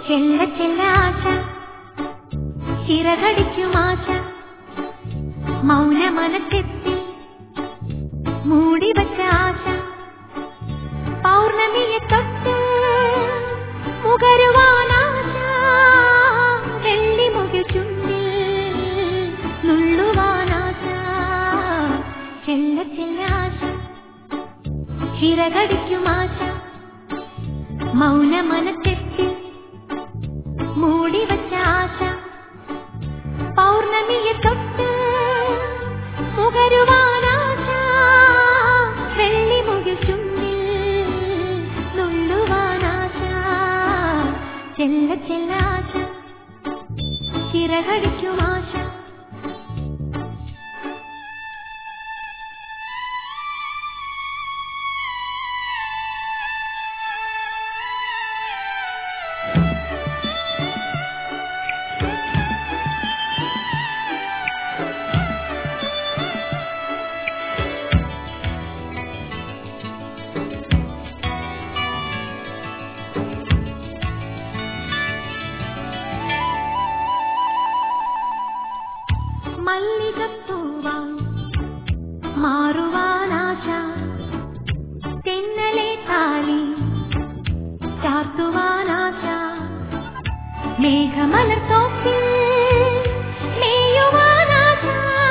ചെല്ല ചെല്ല ആശ ചിറകടിക്കും ആശ മൗന മനക്കെത്തി മൂടി വച്ച ആശ പൗർണമിയെ തൊട്ട് മുകരുവാനാശ വെള്ളിമുകിൽ ചുണ്ടിൽ നുള്ളുവാനാശ ചെല്ല ചെല്ല ആശ ചിറകടിക്കും ആശ മൗന മനക്കെത്തി മൂടി വച്ച ആശ പൗർണമിയെ തൊട്ട് മുകരുവാനാശ വെള്ളിമുകിൽ ചുണ്ടിൽ നുള്ളുവാനാശ ചെല്ല ചെല്ല ആശ ചിറകടിക്കും ആശ മല്ലികപ്പൂവാൻ മാറുവാനാശ തെന്നലെ താലി ചാർത്തുവാനാശ മേഘമലർത്തോപ്പിൽ മേയുവാനാശ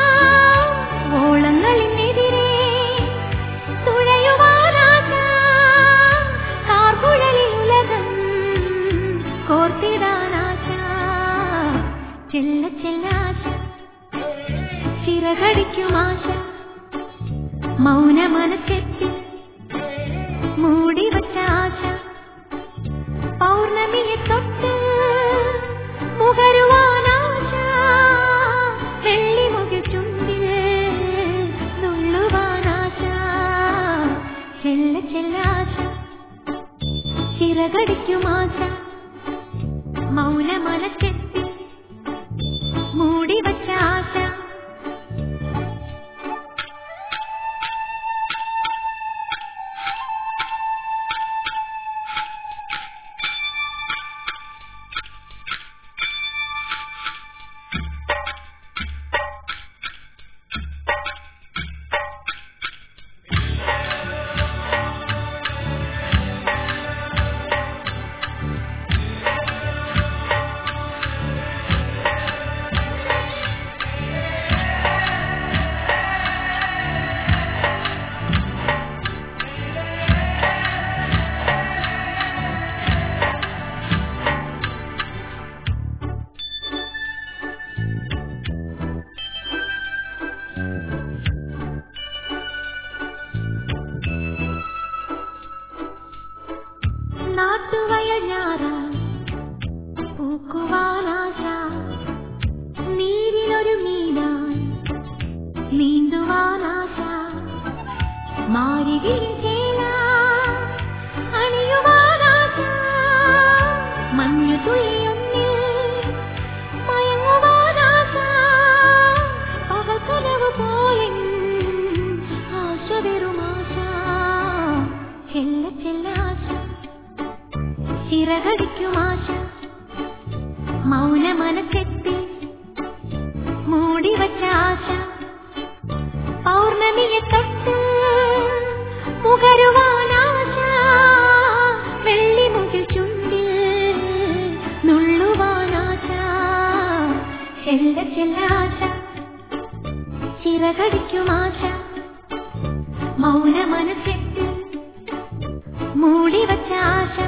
ഓളങ്ങളിനെതിരെ തുഴയുവാനാശ കാർകുഴലിൽ ഉലകം കോർത്തിടാനാശ ചെല്ല ചെല്ലാശ ചിറകടിക്കും ആശ മൗന മനക്കെത്തി മൂടി വച്ച ആശ പൗർണമിയെ തൊട്ട് മുകരുവാനാശ വെള്ളിമുകിൽ ചുണ്ടിൽ നുള്ളുവാനാശ ചെല്ല ചെല്ലാശ ചിറകടിക്കും ആശ മൗന മനക്കെത്തി മൂടി വച്ച ആശ നാട്ടുവയൽ ഞാറാൻ പൂക്കുവാനാശ നീരിലൊരു മീനാൻ നീന്തുവാനാശ മാരികിൽ ചേല അണിയുവാനാശ മഞ്ഞു തുള്ളിയൊന്നിൽ മയങ്ങുവാനാശ പകൽക്കനവ് പോലെ ആശ വെറുമാശ ചെല്ല ചെല്ലാശ ചിറകടിക്കും ആശ മൗന മനക്കെത്തി മൂടി വച്ച ആശ പൗർണമിയെ തൊട്ട് മുകരുവാനാശ വെള്ളിമുകിൽ ചുണ്ടിൽ നുള്ളുവാനാശ ചെല്ല ചെല്ലാശ ചിറകടിക്കും ആശ മൗന മനക്കെത്തി മൂടി വച്ച ആശ